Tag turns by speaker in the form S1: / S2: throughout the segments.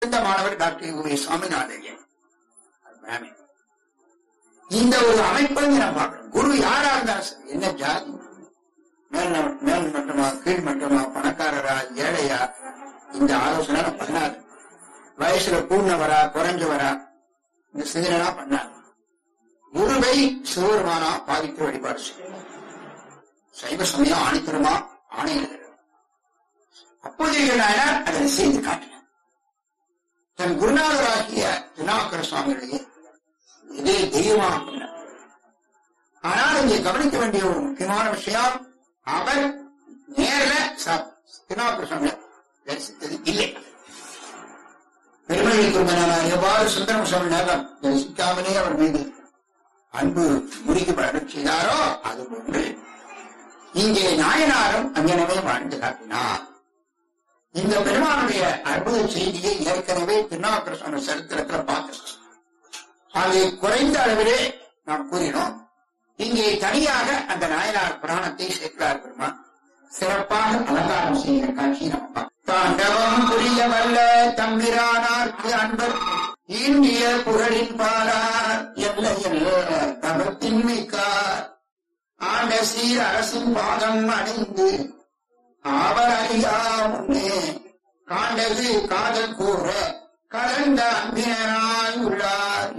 S1: இந்த மாணவர் doctor you Swaminathan மேமே இந்த ஒரு அமைப்பை நம்ம பார்க்கணும் குரு யாரா இருந்தாலும் சரி என்ன ஜாதி மேல் ந- மேல் மட்டமா கீழ் மட்டமா பணக்காரரா ஏழையா இந்த ஆலோசனை நான் பண்ணாது வயசுல கூடினவரா குறைஞ்சவரா இந்த சிந்தனை பண்ணாது குருவை சிவருமானா பாதித்து வழிபாடு செய்யணும் சைவ சமயம் ஆணித்தரமா ஆணையிடுகிறது அப்போதைய நாயனார் அதை செய்து காட்டினார் தன் குருநாதராகிய திருநாக்கர சுவாமிகளையே இதே தெய்வமாக கொண்டார். ஆனால் இங்கே கவனிக்க வேண்டிய ஒரு முக்கியமான விஷயம் அவர் நேரில திருநாக்கர சுவாமியை தரிசித்தது இல்லை பெருமையை குருமனார் எவ்வாறு சுந்தரம் சுவாமி நேரம் தரிசிக்காமலே அவர் மீது அன்பு முறிக்கப்பட செய்தாரோ அது போன்று இங்கே நாயனாரும் அங்கனவே வாழ்ந்து காட்டினார் இந்த பெருமானுடைய அற்புத செய்தியை ஏற்கனவே திருநாவுக்கர சுவாமி சரித்திரத்தில் பார்த்திருக்கோம் அதை குறைந்த அளவிலே நாம் கூறினோம் இங்கே தனியாக அந்த நாயனார் புராணத்தை சேர்க்கிறார் பெருமான் சிறப்பாக அலங்காரம் செய்கிற காட்சி நம்ம பார்க்கிறோம். தாண்டவம் புரிய வல்ல தம்பிரானார்க்கு அன்பர் இந்திய புகழின் பாரார் எல்லையில் தவத்தின் மிக்கார் ஆண்ட சீர் அரசின் பாதம் அடைந்து அவர் அறியா முன்னே காண்டது காதல் கூற கலந்த அன்பினராய் உள்ளார்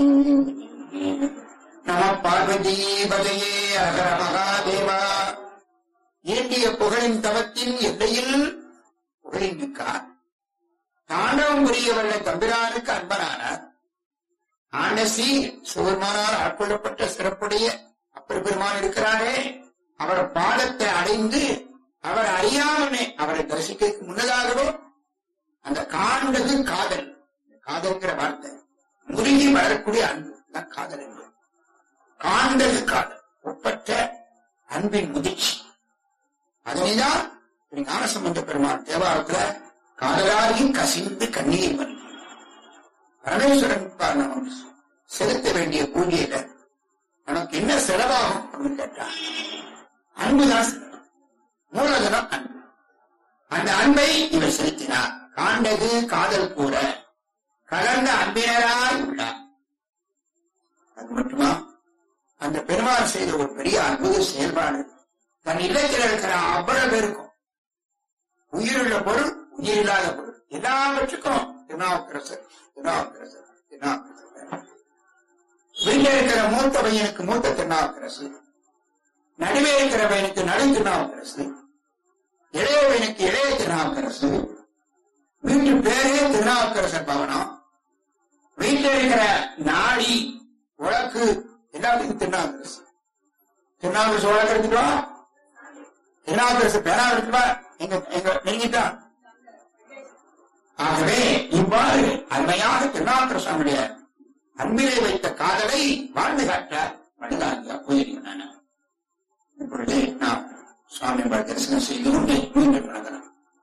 S1: நம பார்வதி பதையே அகர மகாதேவா ஏண்டிய புகழின் தவத்தின் எல்லையில் புகழின் மிக்கார் தாண்டவம் புரிய வல்ல தம்பிரானுக்கு அன்பனானார் ஆண்டசி சிவருமானால் ஆட்கொள்ளப்பட்ட சிறப்புடைய அப்பர் பெருமான் இருக்கிறாரே அவர் பாதத்தை அடைந்து அவர் அறியாமலே அவரை தரிசிக்கிறதுக்கு முன்னதாகவே அந்த காண்டது காதல் இந்த காதல்ங்கிற வார்த்தை முருகி வளரக்கூடிய அன்பு தான் காதல் என்பது காண்டது காதல் ஒப்பற்ற அன்பின் முதிர்ச்சி அதனைதான் திரு ஞானசம்பந்த பெருமான் தேவாரத்துல காதலாகி கசிந்து கண்ணீர் மணி பரமேஸ்வரன் பார் நமக்கு செலுத்த வேண்டிய பூஜையில நமக்கு என்ன செலவாகும் அப்படின்னு கேட்டா அன்புதான் செலவு. மூலதனம் அன்பு அந்த அன்பை இவர் செலுத்தினார் காண்டது காதல் கூற கலந்த அன்பினராய் உள்ளார் அது மட்டுமா அந்த பெருமாள் செய்த ஒரு பெரிய அற்புத செயல்பாடு தன் இல்லத்தில் இருக்கிற அவ்வளவு பேருக்கும் உயிருள்ள பொருள் உயிரில்லாத பொருள் எல்லாவற்றுக்கும் திருநாவுக்கரசர் திருநாவுக்கரசர் திருநாவுக்கரசர் வீட்டில் இருக்கிற மூத்த பையனுக்கு மூத்த திருநாவுக்கரசு நடுவே இருக்கிற பையனுக்கு நடு திருநாவுக்கரசு இளைய பையனுக்கு இளைய திருநாவுக்கரசு வீட்டு பேரே திருநாவுக்கரசர் பவனம் வீட்டில் இருக்கிற நாடி உழக்கு எல்லாத்துக்கும் திருநாவுக்கரசு திருநாவுக்கரசு உழக்கு எடுத்துட்டு வா திருநாவுக்கரசு பேரா எடுத்துட்டு வா எங்க எங்க நெருங்கிட்டான் ஆகவே இவ்வாறு அருமையாக திருநாவுக்கரசாமியுடைய அன்பிலே வைத்த காதலை வாழ்ந்து காட்ட வடதாரியா போயிருக்கிறான இப்பொழுது நாம் சுவாமி தரிசனம் செய்து கொண்டு மீண்டும் வணங்கலாம்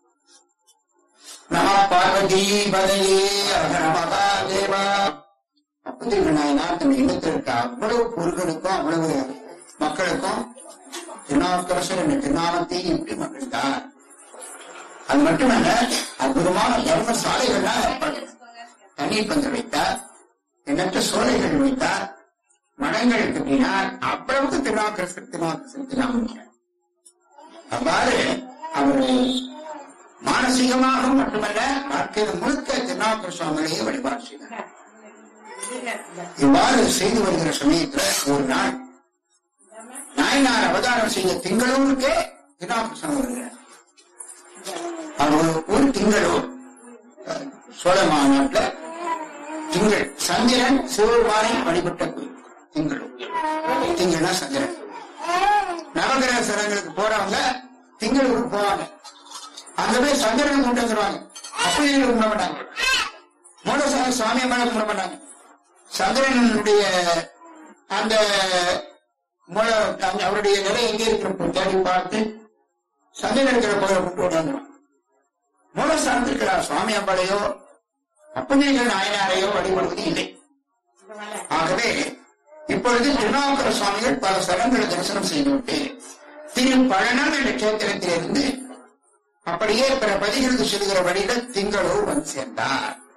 S1: நம பார்வதி பதையே அகர மகாதேவா அப்படி நாயனார் தன் இல்லத்தில் இருக்க அவ்வளவு பொருள்களுக்கும் அவ்வளவு மக்களுக்கும் திருநாவுக்கரசர் என்ற திருநாமத்தை இப்படி மகிழ்ந்தார் அது மட்டுமல்ல அற்புதமான தர்ம சாலைகள்லாம் ஏற்பாடு தண்ணீர் பந்தல் வைத்தார் எண்ணற்ற சோலைகள் வைத்தார் மடங்கள் கட்டினார் அவ்வளவுக்கு திருநாவுக்கரசர் திருநாவுக்கரசர் திருநாமம் அவ்வாறு அவர் மானசீகமாக மட்டுமல்ல வாழ்க்கையில் முழுக்க திருநாவுக்கர சுவாமிகளையே வழிபாடு செய்தார் இவ்வாறு செய்து வருகிற சமயத்துல ஒரு நாள் நாயனார் அவதாரம் செய்த திங்களூருக்கே திருநாவுக்கர சுவாமி வருகிறார் அவர் ஒரு திங்களூர் அஹ், சோழ மாநாட்டுல திங்கள் சந்திரன் சிவபெருமானை வழிபட்ட கோயில் திங்களூர் திங்கள்னா சந்திரன் நவகிரக சரங்களுக்கு போறவங்க திங்களுக்கு போவாங்க அங்க போய் சந்திரனை கொண்டு வந்துருவாங்க அப்படி கும்பிட மாட்டாங்க மூலசாமி சுவாமியை மேல கும்பிட மாட்டாங்க சந்திரனுடைய அந்த மூல அந்த அவருடைய நிலை எங்க இருக்கிற தேடி பார்த்து சந்திரன் இருக்கிற கோயிலை கொண்டு வந்துருவாங்க மூலஸ்தானத்தில் இருக்கிற சுவாமி அம்பாளையோ அப்பஞ்சங்கள் நாயனாரையோ வழிபடுவது இல்லை ஆகவே இப்பொழுது திருநாவுக்கர சுவாமிகள் பல ஸ்தலங்களை தரிசனம் செய்துவிட்டு திரு பழனம் என்ற கஷேத்திரத்திலிருந்து அப்படியே பிற பதிகளுக்கு செல்கிற வழியில் திங்களூர் வந்து சேர்ந்தார்